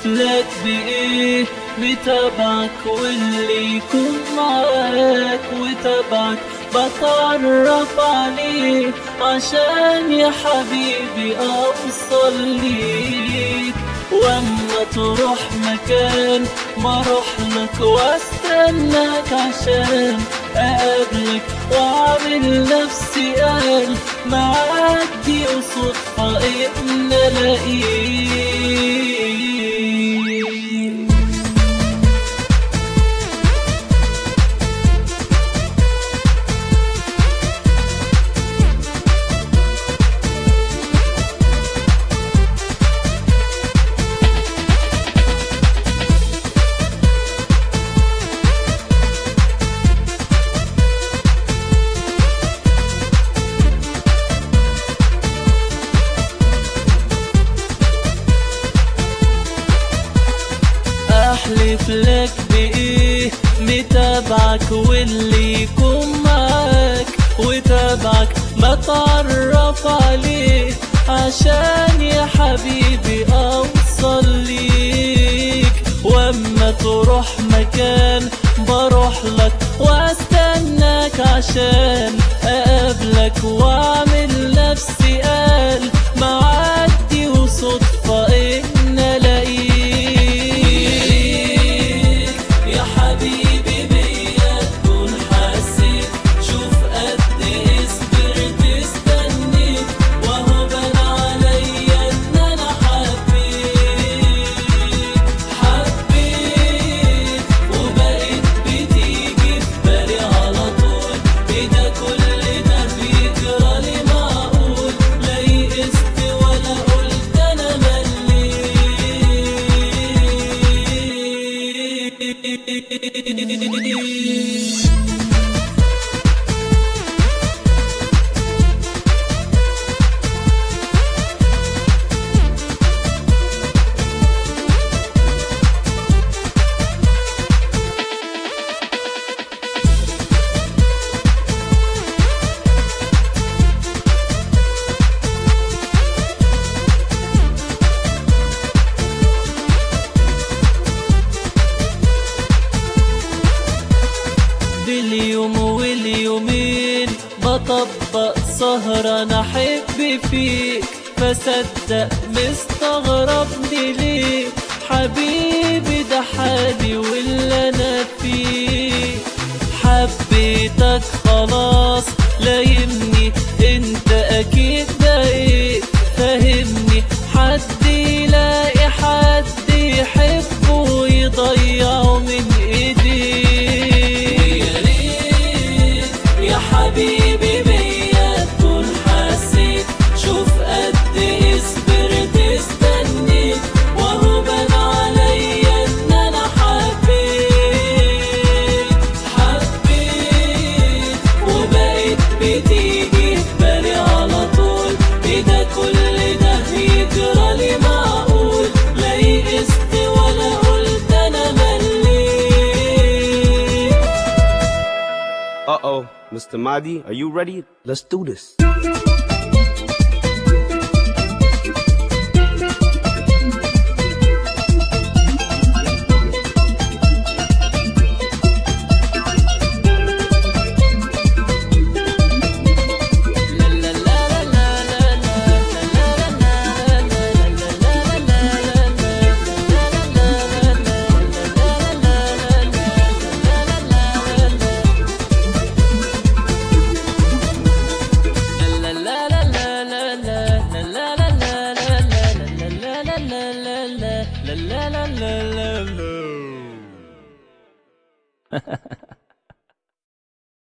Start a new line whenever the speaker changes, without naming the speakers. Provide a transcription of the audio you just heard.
احلف لك بايه بتبعك واللي يكون معاك وتبعك بتعرف عليه عشان يا حبيبي اوصل ليك واما تروح مكان ما اروح لك واستناك عشان اقابلك واعمل نفسي قال معدي وصدفة ان الاقيك احلف لك بايه متابعك واللي يكون معاك وتابعك بتعرف عليه عشان يا حبيبي اوصل ليك واما تروح مكان بروح لك واستناك عشان اقابلك واعمل نفسي قال معدي وصدفة ان الاقيك يا حبيبي بيا تكون حسيت شوف قد ايه صبرت استنيت وهو بان عليا ان انا حبيت حبيت وبقيت بتيجي في بالي على طول ايه ده كل ده بيجرالي معقول لا يئست ولا قلت انا مليت باليوم واليومين بطبق سهرة انا احب فيك فصدق مستغربني ليه حبيبي ده حالي واللي انا فيه حبيتك خلاص لايمني انت اكيد بقيت فاهمني حد يلاقي حد يحبه ويضيعه من ايديه يا ريت يا حبيبي بيا تكون حسيت شوف قد ايه صبرت استنيت وهو بان عليا ان انا حبيت حبيت وبقيت بتيجي في بالي على طول ايه ده كل ده بيجرالي معقول لا يئست ولا قلت انا مليت
Uh oh, Mr. Mahdi, are you ready? Let's do this.
la la la la